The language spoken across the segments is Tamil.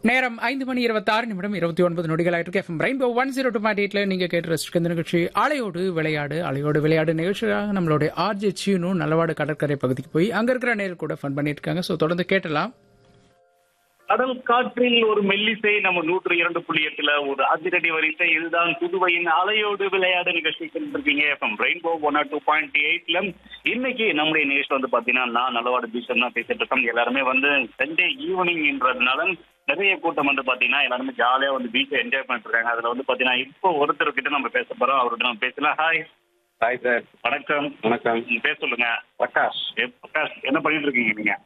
நேரம் ஐந்து மணி இருபத்தாறு நிமிடம் இருபத்தி ஒன்பது நொடிகள் ஆயிட்டு FM rainbow one zero two point எயிட்ல நீங்க கேட்டு ரசிக்க இந்த நிகழ்ச்சி அலையோடு விளையாடு அலையோடு விளையாடு நிகழ்ச்சியாக நம்மளுடைய ஆர்ஜே சீனு நல்லவாடு கடற்கரை பகுதிக்கு போய் அங்க இருக்கிற நேரில் கூட ஃபன் பண்ணிட்டு இருக்காங்க ஸோ தொடர்ந்து கேட்டலாம் கடல் காற்றில் ஒரு மெல்லிசை நம்ம நூற்று இரண்டு புள்ளி எட்டுல ஒரு அதிரடி வரிசை இதுதான் புதுவையின் அலையோடு விளையாடு நிகழ்ச்சி இருக்கீங்க FM rainbow one two point எயிட்ல இன்னைக்கு நம்முடைய நிகழ்ச்சி வந்து பாத்தீங்கன்னா நான் நல்லவாடு பீச் தான் பேசிட்டு இருக்கோம் எல்லாருமே வந்து சண்டே ஈவினிங்ன்றதுனால நிறைய கூட்டம் வந்து பாத்தீங்கன்னா எல்லாருமே ஜாலியா வந்து பீச்சை என்ஜாய் பண்ணிட்டு இருக்காங்க அதுல வந்து பாத்தீங்கன்னா இப்போ ஒருத்தர் கிட்ட நம்ம பேச போறோம் அவர்கிட்ட நம்ம பேசலாம் ஹாய் ஹாய் சார் வணக்கம் வணக்கம் உங்க பேர் சொல்லுங்க பிரகாஷ் ஏ, பிரகாஷ் என்ன பண்ணிட்டு இருக்கீங்க நீங்க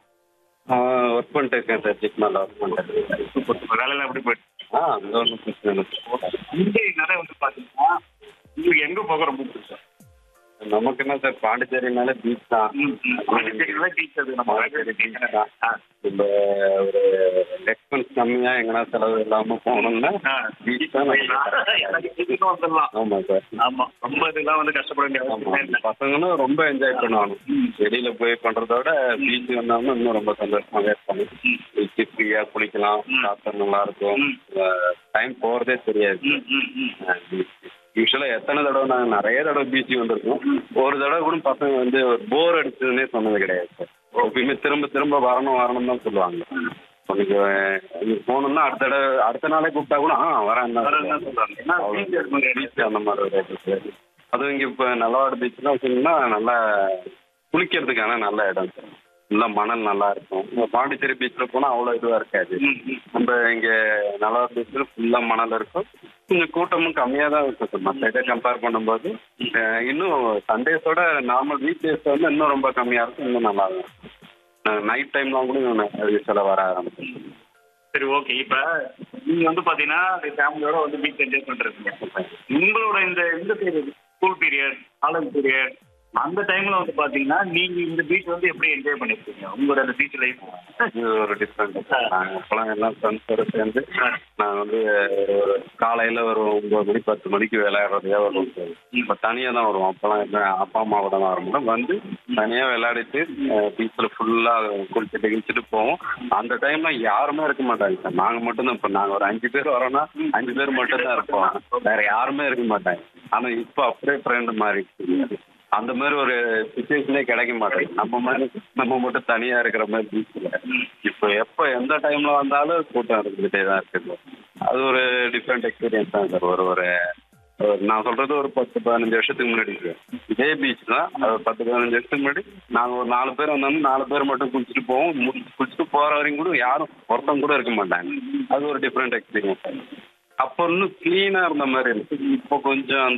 ஒர்க் பண்ணிட்டு இருக்கேன் சார் ஜிக்மால ஒர்க் பண்ணிட்டு இருக்கேன் சூப்பர் சூப்பர் வேலையெல்லாம் எப்படி போயிட்டு ஆ அந்த ஒன்றும் பிரச்சனை இல்லை இங்கே நிறைய வந்து பாத்தீங்கன்னா உங்களுக்கு எங்க போக ரொம்ப பிடிக்கும் நமக்கு என்ன சார் பாண்டிச்சேரினாலே பீச் தான் பாண்டிச்சேரியில beach அது நம்ம பாண்டிச்சேரி beach. பீச் தான் ஆ. இந்த ஒரு எக்ஸ்பென்ஸ் கம்மியா எங்கன்னா செலவு இல்லாம போகணும்னா ஆ. பீச் தான் எனக்கு beach க்கு வந்துடலாம். ஆமா சார் ஆமா ரொம்ப இதெல்லாம் வந்து கஷ்டப்பட வேண்டிய அவசியமே ஆமா இல்லை. பசங்களும் ரொம்ப என்ஜாய் பண்ணுவாங்க வெளியில போய் பண்றதோட பீச் வந்தாலும் இன்னும் ரொம்ப சந்தோஷமாவே இருப்பாங்க பீச் ஃப்ரீயா குளிக்கலாம் சாப்பிட நல்லா இருக்கும் டைம் போறதே தெரியாது ம், ம், ம். யூஸ்வலா எத்தனை தடவை நாங்கள் நிறைய தடவை பீச்சுக்கு வந்திருக்கோம் ஒரு தடவை கூட பசங்க வந்து ஒரு போர் அடிச்சதுன்னே சொன்னது கிடையாது சார் எப்பயுமே திரும்ப திரும்ப வரணும் வரணும் தான் சொல்லுவாங்க உனக்கு நீ போகணும்னா அடுத்த தடவை அடுத்த நாளே கூப்பிட்டா கூட ஆ வரேன் தான் வேற என்ன சொல்றாங்க? ஏன்னா beach இருக்கும்போது பீச் அந்த மாதிரி ஒரு இடம் சார் அதுவும் இங்கே இப்போ நல்லவாடு பீச்லாம் வச்சிங்கன்னா நல்லா குளிக்கிறதுக்கான நல்ல இடம் சார் நல்லா மணல் நல்லா இருக்கும் இந்த பாண்டிச்சேரி பீச்சில் போனால் அவ்வளோ இதுவாக இருக்காது ம், ம். நம்ம இங்கே நல்லவாடு பீச்சில் ஃபுல்லாக மணல் இருக்கும் கொஞ்சம் கூட்டமும் கம்மியாக தான் இருக்கும் சார் மற்ற இதை கம்பேர் பண்ணும்போது அஹ், இன்னும் சண்டேஸோட நார்மல் வீக் டேஸ் வந்து இன்னும் ரொம்ப கம்மியாக இருக்கும் இன்னும் நல்லா இருக்கும் நைட் டைம்லாம் கூட இன்னும் சில வர ஆரம்பிச்சிருக்கும் சரி ஓகே இப்ப நீங்க வந்து பாத்தீங்கன்னா ஃபேமிலியோட வந்து பீச் என்ஜாய் பண்றீங்க உங்களோட இந்த இந்த period school period college period அந்த டைம்ல வந்து பாத்தீங்கன்னா நீங்க இந்த பீச் வந்து எப்படி என்ஜாய் பண்ணிருக்கீங்க உங்களோட அந்த பீச் லைஃப் இது ஒரு டிஃப்ரெண்ட் நாங்கள் அப்போலாம் எல்லாம் ஃப்ரெண்ட்ஸோட சேர்ந்து நாங்கள் வந்து ஒரு காலையில் ஒரு ஒம்பது மணி பத்து மணிக்கு விளையாடுறதையா வருவோம் சார் இப்போ தனியாக தான் வருவோம் அப்போலாம் என்ன அப்பா அம்மாவோட தான் வரும்போது வந்து தனியாக விளையாடிட்டு பீச்சில் ஃபுல்லாக குளிச்சுட்டு கிழிச்சிட்டு போவோம் அந்த டைம்ல யாருமே இருக்க மாட்டாங்க சார் நாங்கள் மட்டும்தான் இப்போ நாங்கள் ஒரு அஞ்சு பேர் வரோம்னா அஞ்சு பேர் மட்டும்தான் இருப்போம் வேற யாருமே இருக்க மாட்டாங்க ஆனால் இப்போ அப்படியே ட்ரெண்ட் மாறிடுச்சு அந்த மாதிரி ஒரு சுச்சுவேஷனே கிடைக்க மாட்டேங்குது நம்ம மாதிரி நம்ம மட்டும் தனியா இருக்கிற மாதிரி பீச்சில் இப்போ எப்போ எந்த டைம்ல வந்தாலும் கூட்டம் இருந்துகிட்டே தான் இருக்குது அது ஒரு டிஃப்ரெண்ட் எக்ஸ்பீரியன்ஸ் தான் சார் ஒரு ஒரு ஒரு- நான் சொல்றது ஒரு பத்து பதினஞ்சு வருஷத்துக்கு முன்னாடி சார் இதே பீச் தான் அது ஒரு பத்து பதினஞ்சு வருஷத்துக்கு முன்னாடி நாங்கள் ஒரு நாலு பேர் வந்தோம்னா நாலு பேர் மட்டும் குளிச்சுட்டு போவோம் மு- குளிச்சுட்டு போற வரைக்கும் கூட யாரும் ஒருத்தவங்க கூட இருக்க மாட்டாங்க அது ஒரு டிஃப்ரெண்ட் எக்ஸ்பீரியன்ஸ் அப்போ இன்னும் க்ளீனாக இருந்த மாதிரி இருக்கு இப்போ கொஞ்சம் அந்த